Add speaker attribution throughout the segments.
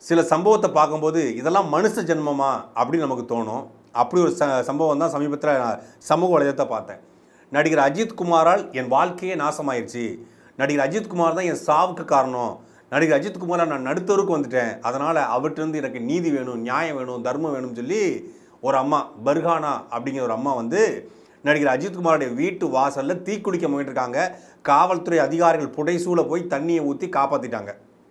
Speaker 1: சில சம்பவத்தை பார்க்கும்போது இதெல்லாம் மனுஷ ஜென்மமா அப்படின்னு நமக்கு தோணும் அப்படி ஒரு ச சம்பவம் தான் சமீபத்தில் நான் சமூக வலைதளத்தை பார்த்தேன் நடிகர் அஜித் குமாரால் என் வாழ்க்கையே நாசமாயிருச்சு நடிகர் அஜித் குமார் தான் என் சாவுக்கு காரணம் நடிகர் அஜித் குமாரை நான் நடுத்தருக்கு வந்துட்டேன் அதனால் அவர்கிட்டருந்து எனக்கு நீதி வேணும் நியாயம் வேணும் தர்மம் வேணும்னு சொல்லி ஒரு அம்மா பர்கானா அப்படிங்கிற ஒரு அம்மா வந்து நடிகர் அஜித்குமாருடைய வீட்டு வாசலில் தீக்குளிக்க முயன்றிருக்காங்க காவல்துறை அதிகாரிகள் புடைசூழ போய் தண்ணியை ஊற்றி காப்பாற்றிட்டாங்க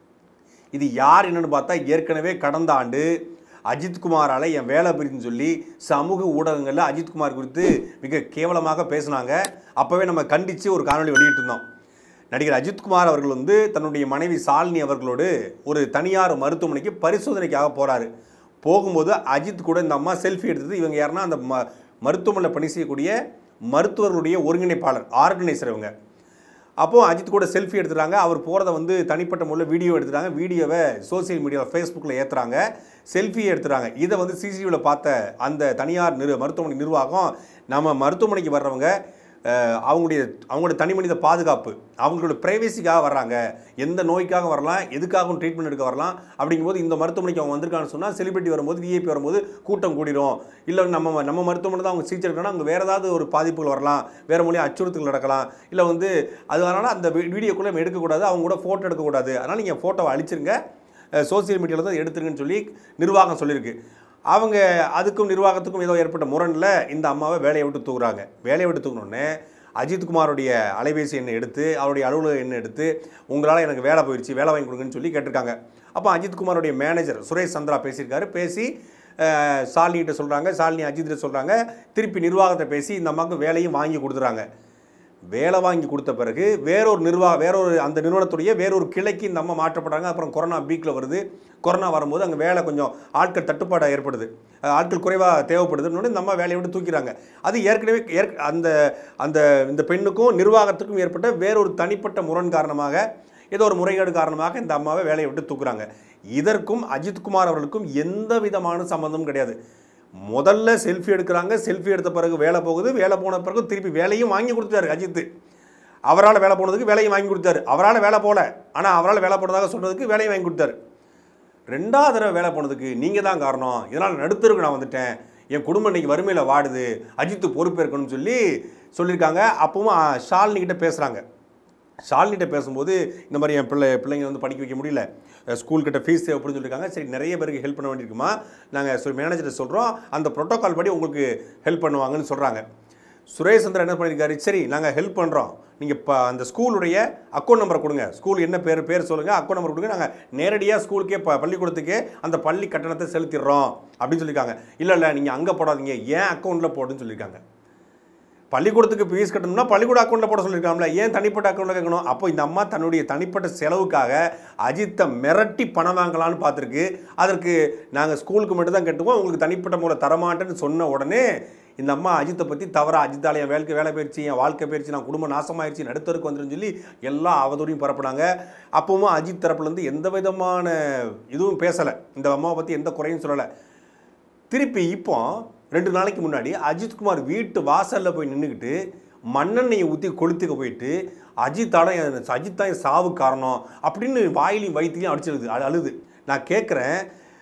Speaker 1: இது யார் என்னன்னு பார்த்தா ஏற்கனவே கடந்த ஆண்டு அஜித்குமாரால் என் வேலை பிரிச்சுன்னு சொல்லி சமூக ஊடகங்களில் அஜித்குமார் குறித்து மிக கேவலமாக பேசினாங்க அப்போவே நம்ம கண்டித்து ஒரு காணொளி வெளியிட்டிருந்தோம் நடிகர் அஜித்குமார் அவர்கள் வந்து தன்னுடைய மனைவி சாலினி அவர்களோடு ஒரு தனியார் மருத்துவமனைக்கு பரிசோதனைக்காக போகிறாரு போகும்போது அஜித் கூட இந்த அம்மா செல்ஃபி எடுத்தது இவங்க யாருன்னா அந்த ம மருத்துவமனையில் பணி செய்யக்கூடிய மருத்துவர்களுடைய ஒருங்கிணைப்பாளர் ஆர்கனைசர் இவங்க அப்போது அஜித் கூட செல்ஃபி எடுத்துட்டாங்க அவர் போகிறத வந்து தனிப்பட்ட முறையில் வீடியோ எடுத்துட்டாங்க வீடியோவை சோசியல் மீடியாவில் ஃபேஸ்புக்கில் ஏற்றுறாங்க செல்ஃபி எடுத்துறாங்க இதை வந்து சிசிடிவியில் பார்த்த அந்த தனியார் நிறு மருத்துவமனை நிர்வாகம் நம்ம மருத்துவமனைக்கு வர்றவங்க அஹ், அவங்களுடைய அவங்களுடைய தனி மனித பாதுகாப்பு அவங்களோட ப்ரைவேசிக்காக வர்றாங்க எந்த நோய்க்காக வரலாம் எதுக்காகவும் ட்ரீட்மெண்ட் எடுக்க வரலாம் அப்படிங்கும்போது இந்த மருத்துவமனைக்கு அவங்க வந்திருக்கான்னு சொன்னால் செலிபிரிட்டி வரும்போது விஐபி வரும்போது கூட்டம் கூடிரும் இல்லை நம்ம நம்ம மருத்துவமனை தான் அவங்க சிகிச்சை எடுக்கணும் அங்கே வேறு ஏதாவது ஒரு பாதிப்புகள் வரலாம் வேறு மொழியாக அச்சுறுத்தல் நடக்கலாம் இல்லை வந்து அது அதனால் அந்த வீடியோக்குள்ளே நம்ம எடுக்கக்கூடாது அவங்க கூட ஃபோட்டோ எடுக்கக்கூடாது அதனால் நீங்கள் ஃபோட்டோவை அழிச்சிருங்க சோசியல் மீடியாவில் தான் எடுத்துருங்கன்னு சொல்லி நிர்வாகம் சொல்லியிருக்கு அவங்க அதுக்கும் நிர்வாகத்துக்கும் ஏதோ ஏற்பட்ட முரணில் இந்த அம்மாவை வேலையை விட்டு தூக்குறாங்க வேலையை விட்டு தூக்குனோடனே அஜித்குமாருடைய அலைபேசி எண்ணை எடுத்து அவருடைய அலுவலக எண்ணை எடுத்து உங்களால் எனக்கு வேலை போயிடுச்சு வேலை வாங்கி கொடுங்கன்னு சொல்லி கேட்டிருக்காங்க அப்போ அஜித்குமாருடைய மேனேஜர் சுரேஷ் சந்திரா பேசியிருக்காரு பேசி அஹ், சாலினிகிட்ட சொல்கிறாங்க சாலினி அஜித்திட்ட சொல்கிறாங்க திருப்பி நிர்வாகத்தை பேசி இந்த அம்மாவுக்கு வேலையும் வாங்கி கொடுத்துறாங்க வேலை வாங்கி கொடுத்த பிறகு வேறொரு நிர்வாக வேறொரு அந்த நிறுவனத்துடைய வேறொரு கிளைக்கு இந்த அம்மா மாற்றப்படுறாங்க அப்புறம் கொரோனா பீக்கில் வருது கொரோனா வரும்போது அங்கே வேலை கொஞ்சம் ஆட்கள் தட்டுப்பாடு ஏற்படுது அஹ் ஆட்கள் குறைவாக தேவைப்படுதுன்னு இந்த அம்மா வேலையை விட்டு தூக்கிறாங்க அது ஏற்கனவே ஏற் அந்த அந்த இந்த பெண்ணுக்கும் நிர்வாகத்துக்கும் ஏற்பட்ட வேறொரு தனிப்பட்ட முரண் காரணமாக ஏதோ ஒரு முறைகேடு காரணமாக இந்த அம்மாவை வேலையை விட்டு தூக்குறாங்க இதற்கும் அஜித்குமார் அவர்களுக்கும் எந்த விதமான சம்மந்தமும் கிடையாது முதல்ல செல்ஃபி எடுக்கிறாங்க செல்ஃபி எடுத்த பிறகு வேலை போகுது வேலை போன பிறகு திருப்பி வேலையும் வாங்கி கொடுத்தாரு அஜித் அவரால் வேலை போனதுக்கு வேலையும் வாங்கி கொடுத்தாரு அவரால் வேலை போகல ஆனால் அவரால் வேலை போனதாக சொல்கிறதுக்கு வேலையும் வாங்கி கொடுத்தாரு ரெண்டாவது தடவை வேலை போனதுக்கு நீங்கள் தான் காரணம் இதனால் நடுத்தருக்கு நான் வந்துட்டேன் என் குடும்பம் இன்னைக்கு வறுமையில் வாடுது அஜித்து பொறுப்பேற்கணும்னு சொல்லி சொல்லியிருக்காங்க அப்பவும் ஆ, ஷாலினி கிட்ட பேசுகிறாங்க ஷாலினிட்ட பேசும்போது இந்த மாதிரி என் பிள்ளை பிள்ளைங்க வந்து படிக்க வைக்க முடியல ஸ்கூல் கிட்ட ஃபீஸ் தேவைப்படுன்னு சொல்லியிருக்காங்க சரி நிறைய பேருக்கு ஹெல்ப் பண்ண வேண்டியிருக்குமா நாங்கள் சொல் மேனேஜர்கிட்ட சொல்கிறோம் அந்த ப்ரோட்டோகால் படி உங்களுக்கு ஹெல்ப் பண்ணுவாங்கன்னு சொல்கிறாங்க சுரேஷ் சந்திரன் என்ன பண்ணியிருக்காரு சரி நாங்கள் ஹெல்ப் பண்ணுறோம் நீங்கள் இப்போ அந்த ஸ்கூலுடைய அக்கௌண்ட் நம்பரை கொடுங்க ஸ்கூல் என்ன பேர் பேர் சொல்லுங்கள் அக்கௌண்ட் நம்பர் கொடுங்க நாங்கள் நேரடியாக ஸ்கூலுக்கே ப பள்ளிக்கூடத்துக்கே அந்த பள்ளி கட்டணத்தை செலுத்திடுறோம் அப்படின்னு சொல்லியிருக்காங்க இல்லை இல்லை நீங்கள் அங்கே போடாதீங்க ஏன் அக்கௌண்ட்டில் போடுன்னு சொல்லியிருக்காங்க பள்ளிக்கூடத்துக்கு ஃபீஸ் கட்டணும்னா பள்ளிக்கூட அக்கௌண்ட்டில் போட சொல்லியிருக்காங்களே ஏன் தனிப்பட்ட அக்கௌண்ட்டில் கேட்கணும் அப்போ இந்த அம்மா தன்னுடைய தனிப்பட்ட செலவுக்காக அஜித்தை மிரட்டி பணம் வாங்கலாம்னு பார்த்துருக்கு அதற்கு நாங்கள் ஸ்கூலுக்கு மட்டும் தான் கட்டுவோம் உங்களுக்கு தனிப்பட்ட முறையில் தரமாட்டேன்னு சொன்ன உடனே இந்த அம்மா அஜித்தை பற்றி தவறா அஜித்தால் என் வேலைக்கு வேலை போயிடுச்சு என் வாழ்க்கை போயிடுச்சு நான் குடும்பம் நாசமாயிருச்சு நடுத்தருக்கு வந்துருன்னு சொல்லி எல்லா அவதூறையும் பரப்புனாங்க அப்பவும் அஜித் தரப்புலேருந்து எந்த விதமான இதுவும் பேசலை இந்த அம்மாவை பற்றி எந்த குறையும் சொல்லலை திருப்பி இப்போ ரெண்டு நாளைக்கு முன்னாடி அஜித்குமார் வீட்டு வாசலில் போய் நின்றுக்கிட்டு மண்ணெண்ணெயை ஊற்றி கொளுத்துக்க போயிட்டு அஜித்தால என் அஜித் தான் என் சாவு காரணம் அப்படின்னு வாயிலையும் வயிற்றுலையும் அடிச்சிருது அழு- அழுது நான் கேட்குறேன்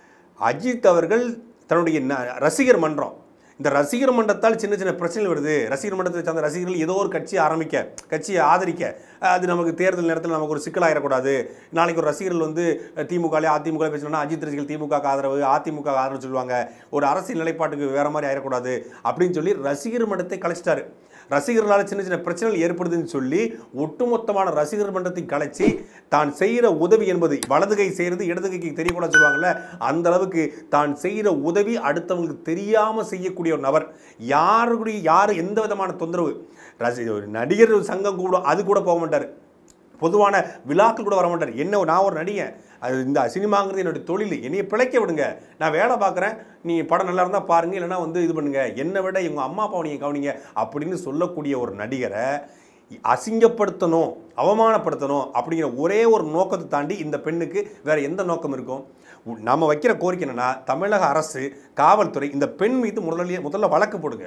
Speaker 1: அஜித் அவர்கள் தன்னுடைய ந- ரசிகர் மன்றம் இந்த ரசிகர் மன்றத்தால் சின்ன சின்ன பிரச்சனைகள் வருது ரசிகர் மன்றத்தை சார்ந்த ரசிகர்கள் ஏதோ ஒரு கட்சியை ஆரம்பிக்க கட்சியை ஆதரிக்க அஹ் அது நமக்கு தேர்தல் நேரத்தில் நமக்கு ஒரு சிக்கலாயிடக்கூடாது நாளைக்கு ஒரு ரசிகர்கள் வந்து திமுக அதிமுக பேசணும்னா அஜித் ரசிகர்கள் திமுக க்கு ஆதரவு அதிமுக க்கு ஆதரவு சொல்லுவாங்க ஒரு அரசியல் நிலைப்பாட்டுக்கு வேற மாதிரி ஆயிடக்கூடாது அப்படின்னு சொல்லி ரசிகர் மன்றத்தை கலைச்சிட்டாரு ரசிகர்களால் சின்ன சின்ன பிரச்சனைகள் ஏற்படுதுன்னு சொல்லி ஒட்டுமொத்தமான ரசிகர் மன்றத்தை கலைச்சி தான் செய்கிற உதவி என்பது வலது கை செய்கிறது இடது கைக்கு தெரியக்கூடாது சொல்லுவாங்கல்ல அந்த அளவுக்கு தான் செய்கிற உதவி அடுத்தவங்களுக்கு தெரியாமல் செய்யக்கூடிய ஒரு நபர் யாருடைய யார் எந்த விதமான தொந்தரவு ரசி ஒரு நடிகர் சங்கம் கூட அது கூட போக மாட்டார் பொதுவான விழாக்கள் கூட வர மாட்டார் என்ன நான் ஒரு நடிகன் அது இந்த சினிமாங்கிறது என்னுடைய தொழில் என்னைய பிழைக்க விடுங்க நான் வேலை பார்க்குறேன் நீ படம் நல்லா இருந்தால் பாருங்க இல்லைன்னா வந்து இது பண்ணுங்க என்னை விட எங்கள் அம்மா அப்பாவை நீங்கள் கவனிங்க அப்படின்னு சொல்லக்கூடிய ஒரு நடிகரை அசிங்கப்படுத்தணும் அவமானப்படுத்தணும் அப்படிங்கிற ஒரே ஒரு நோக்கத்தை தாண்டி இந்த பெண்ணுக்கு வேற எந்த நோக்கம் இருக்கும் உ- நம்ம வைக்கிற கோரிக்கை என்னன்னா தமிழக அரசு காவல்துறை இந்த பெண் மீது முதல்ல முதல்ல வழக்கு போடுங்க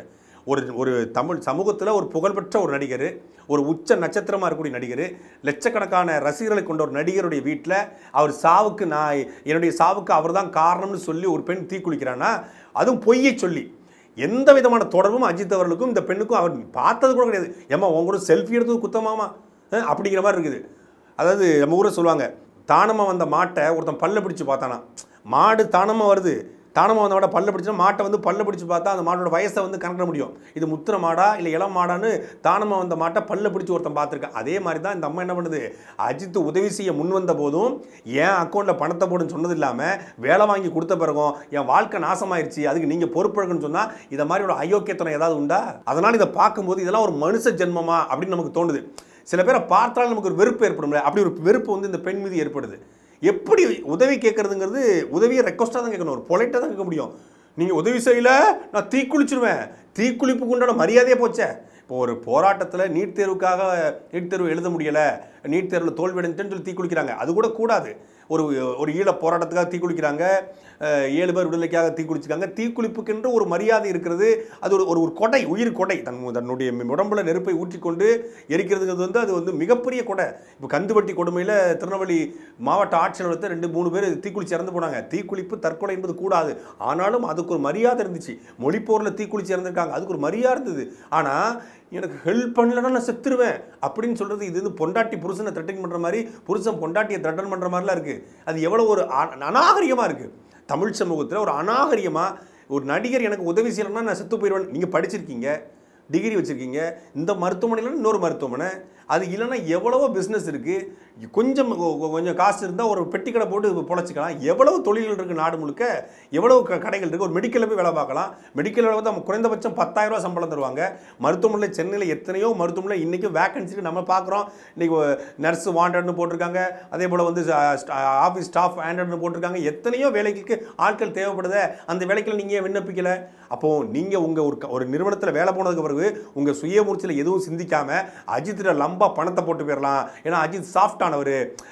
Speaker 1: ஒரு ஒரு தமிழ் சமூகத்தில் ஒரு புகழ்பெற்ற ஒரு நடிகர் ஒரு உச்ச நட்சத்திரமாக இருக்கக்கூடிய நடிகர் லட்சக்கணக்கான ரசிகர்களை கொண்ட ஒரு நடிகருடைய வீட்டில் அவர் சாவுக்கு நான் என்னுடைய சாவுக்கு அவர் தான் காரணம்னு சொல்லி ஒரு பெண் தீக்குளிக்கிறான்னா அதுவும் பொய்யை சொல்லி எந்த விதமான தொடர்பும் அஜித் அவர்களுக்கும் இந்த பெண்ணுக்கும் அவர் பார்த்தது கூட கிடையாது ஏம்மா உங்க கூட செல்ஃபி எடுத்தது குத்தமாமா அஹ் அப்படிங்கிற மாதிரி இருக்குது அதாவது நம்ம ஊரை சொல்லுவாங்க தானமாக வந்த மாட்டை ஒருத்தன் பல்ல பிடிச்சு பார்த்தானா மாடு தானமாக வருது தானமாக வந்த மாட்டை பல்ல பிடிச்சா மாட்டை வந்து பல்ல பிடிச்சு பார்த்தா அந்த மாட்டோட வயசை வந்து கணக்கிட முடியும் இது முத்திர மாடா இல்லை இளம் மாடான்னு தானமாக வந்த மாட்டை பல்ல பிடிச்சு ஒருத்தன் பார்த்துருக்கான் அதே மாதிரி தான் இந்த அம்மா என்ன பண்ணுது அஜித் உதவி செய்ய முன் வந்த போதும் என் அக்கௌண்ட்டில் பணத்தை போடுன்னு சொன்னது இல்லாமல் வேலை வாங்கி கொடுத்த பிறகும் என் வாழ்க்கை நாசமாயிருச்சு அதுக்கு நீங்கள் பொறுப்பெடுக்கணும்னு சொன்னால் இதை மாதிரி ஒரு அயோக்கியத்தனம் ஏதாவது உண்டா அதனால் இதை பார்க்கும்போது இதெல்லாம் ஒரு மனுஷ ஜென்மமா அப்படின்னு நமக்கு தோணுது சில பேரை பார்த்தாலும் நமக்கு ஒரு வெறுப்பு ஏற்படும்ல அப்படி ஒரு வெறுப்பு வந்து இந்த பெண் மீது ஏற்படுது எப்படி உதவி கேட்கறதுங்கிறது உதவியை ரெக்வஸ்ட்டாக தான் கேட்கணும் ஒரு பொலைட்டாக தான் கேட்க முடியும் நீங்கள் உதவி செய்யல நான் தீக்குளிச்சிருவேன் தீக்குளிப்புக்கு உண்டான மரியாதையே போச்சே இப்போ ஒரு போராட்டத்தில் நீட் தேர்வுக்காக நீட் தேர்வு எழுத முடியலை நீட் தேர்வில் தோல்வி அடைஞ்சுட்டேன்னு சொல்லி தீக்குளிக்கிறாங்க அது கூட கூடாது ஒரு ஒரு ஈழ போராட்டத்துக்காக தீக்குளிக்கிறாங்க அஹ், ஏழு பேர் விடுதலைக்காக தீக்குளிச்சிருக்காங்க தீக்குளிப்புக்கென்று ஒரு மரியாதை இருக்கிறது அது ஒரு ஒரு ஒரு கொடை உயிர் கொடை தன் தன்னுடைய உடம்புல நெருப்பை ஊற்றிக்கொண்டு எரிக்கிறதுங்கிறது வந்து அது வந்து மிகப்பெரிய கொடை இப்போ கந்துவட்டி கொடுமையில் திருநெல்வேலி மாவட்ட ஆட்சியர் ரெண்டு மூணு பேர் தீக்குளிச்சு இறந்து போனாங்க தீக்குளிப்பு தற்கொலை என்பது கூடாது ஆனாலும் அதுக்கு ஒரு மரியாதை இருந்துச்சு மொழிப்போரில் தீக்குளிச்சு இறந்துருக்காங்க அதுக்கு ஒரு மரியாதை இருந்தது ஆனால் எனக்கு ஹெல்ப் பண்ணலன்னா நான் செத்துருவேன் அப்படின்னு சொல்கிறது இது வந்து பொண்டாட்டி புருஷனை த்ரெட்டிங் பண்ணுற மாதிரி புருஷன் பொண்டாட்டியை த்ரெட்டன் பண்ணுற மாதிரிலாம் இருக்குது அது எவ்வளோ ஒரு அ- அநாகரிகமாக இருக்குது தமிழ் சமூகத்தில் ஒரு அநாகரிகமாக ஒரு நடிகர் எனக்கு உதவி செய்யலைன்னா நான் செத்து போயிடுவேன் நீங்கள் படிச்சிருக்கீங்க டிகிரி வச்சுருக்கீங்க இந்த மருத்துவமனையில் இன்னொரு மருத்துவமனை அது இல்லைன்னா எவ்வளவோ பிஸ்னஸ் இருக்குது கொஞ்சம் கொ- கொ- கொஞ்சம் காசு இருந்தால் ஒரு பெட்டி கடை போட்டு பொழைச்சிக்கலாம் எவ்வளவு தொழில்கள் இருக்குது நாடு முழுக்க எவ்வளவு க- கடைகள் இருக்குது ஒரு மெடிக்கலில் போய் வேலை பார்க்கலாம் மெடிக்கல் வேலை பார்த்தா குறைந்தபட்சம் 10000 ரூபாய் சம்பளம் தருவாங்க மருத்துவமனையில் சென்னையில் எத்தனையோ மருத்துவமனை இன்றைக்கும் வேகன்சி நம்ம பார்க்குறோம் இன்றைக்கி நர்ஸ் வாண்டட்னு போட்டிருக்காங்க அதே போல் வந்து ஆஃபீஸ் ஸ்டாஃப் ஹேண்டட்னு போட்டிருக்காங்க எத்தனையோ வேலைகளுக்கு ஆட்கள் தேவைப்படுதே அந்த வேலைக்கு நீங்கள் ஏன் விண்ணப்பிக்கலை அப்போது நீங்கள் உங்கள் ஒரு க- ஒரு நிறுவனத்தில் வேலை போனதுக்கு பிறகு உங்கள் சுய மூர்ச்சியில் எதுவும் சிந்திக்காமல் அஜித்திர லம்பா பணத்தை போட்டு போயிடலாம் ஏன்னா அஜித் சாஃப்டானவர்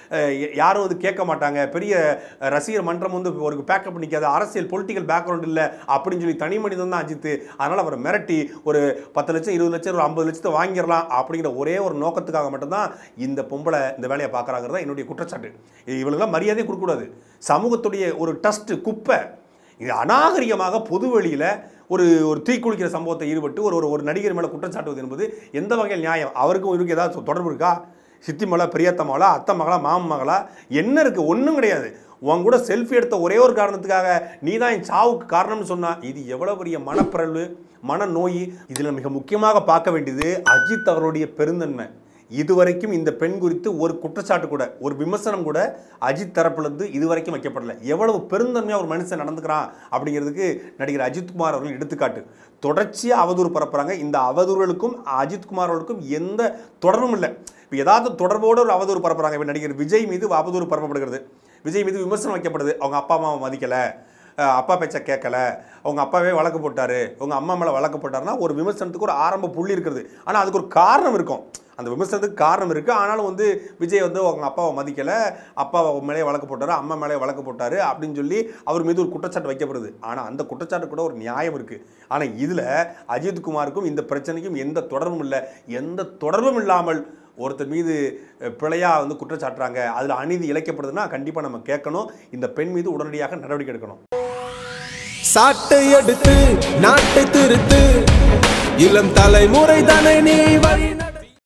Speaker 1: யாரும் வந்து கேட்க மாட்டாங்க பெரிய அஹ், ரசிகர் மன்றம் வந்து ஒரு பேக்கப் நிற்காது அரசியல் பொலிட்டிக்கல் பேக்ரவுண்ட் இல்லை அப்படின்னு சொல்லி தனி மனிதன் தான் அஜித் அதனால் அவரை மிரட்டி ஒரு பத்து லட்சம் இருபது லட்சம் ஒரு ஐம்பது லட்சத்தை வாங்கிடலாம் அப்படிங்கிற ஒரே ஒரு நோக்கத்துக்காக மட்டும்தான் இந்த பொம்பளை இந்த வேலையை பார்க்குறாங்கிறது தான் என்னுடைய குற்றச்சாட்டு இவளுக்கெல்லாம் மரியாதை கொடுக்கக்கூடாது சமூகத்துடைய ஒரு டஸ்ட் குப்பை இது அநாகரிகமாக பொது வெளியில் ஒரு ஒரு தீக்குளிக்கிற சம்பவத்தை ஈடுபட்டு ஒரு ஒரு ஒரு நடிகர் மேலே குற்றச்சாட்டுவது என்பது எந்த வகையில் நியாயம் அவருக்கும் இவருக்கு ஏதாவது தொடர்பு இருக்கா சித்தி மகளா பெரியத்த மகளா அத்தை மகளா மாமன் மகளா என்ன இருக்குது ஒன்றும் கிடையாது உன் கூட செல்ஃபி எடுத்த ஒரே ஒரு காரணத்துக்காக நீ தான் என் சாவுக்கு காரணம்னு சொன்னா இது எவ்வளோ பெரிய மனப்பிறழ்வு மனநோய் இதில் மிக முக்கியமாக பார்க்க வேண்டியது அஜித் அவருடைய பெருந்தன்மை இதுவரைக்கும் இந்த பெண் குறித்து ஒரு குற்றச்சாட்டு கூட ஒரு விமர்சனம் கூட அஜித் தரப்புலேருந்து இதுவரைக்கும் வைக்கப்படல எவ்வளவு பெருந்தன்மையாக ஒரு மனுஷன் நடந்துக்கிறான் அப்படிங்கிறதுக்கு நடிகர் அஜித்குமார் அவர்கள் எடுத்துக்காட்டு தொடர்ச்சியாக அவதூறு பரப்புறாங்க இந்த அவதூறுகளுக்கும் அஜித்குமார் அவர்களுக்கும் எந்த தொடர்பும் இல்லை இப்போ ஏதாவது தொடர்போடு ஒரு அவதூறு பரப்புறாங்க இப்போ நடிகர் விஜய் மீது அவதூறு பரப்பப்படுகிறது விஜய் மீது விமர்சனம் வைக்கப்படுது அவங்க அப்பா அம்மாவை மதிக்கலை அஹ் அப்பா பேச்சை கேட்கல அவங்க அப்பாவே வழக்கு போட்டாரு உங்க அம்மா மேலே வழக்கு போட்டாருன்னா ஒரு விமர்சனத்துக்கு ஒரு ஆரம்ப புள்ளி இருக்கிறது ஆனால் அதுக்கு ஒரு காரணம் இருக்கும் அந்த விமர்சனத்துக்கு காரணம் இருக்குது ஆனாலும் வந்து விஜய் வந்து அவங்க அப்பாவை மதிக்கலை அப்பா மேலே வழக்கு போட்டாரு அம்மா மேலே வழக்கு போட்டாரு அப்படின்னு சொல்லி அவர் மீது ஒரு குற்றச்சாட்டு வைக்கப்படுது ஆனால் அந்த குற்றச்சாட்டு கூட ஒரு நியாயம் இருக்குது ஆனால் இதில் அஜித்குமாருக்கும் இந்த பிரச்சனைக்கும் எந்த தொடர்பும் இல்லை எந்த தொடர்பும் இல்லாமல் ஒருத்தர் மீது அஹ், பிழையா வந்து குற்றச்சாட்டுறாங்க அதில் அநீதி இழைக்கப்படுதுன்னா கண்டிப்பாக நம்ம கேட்கணும் இந்த பெண் மீது உடனடியாக நடவடிக்கை எடுக்கணும்
Speaker 2: சாட்டை எடுத்து நாட்டை திருத்து இளம் தலைமுறை தானே நீ வழி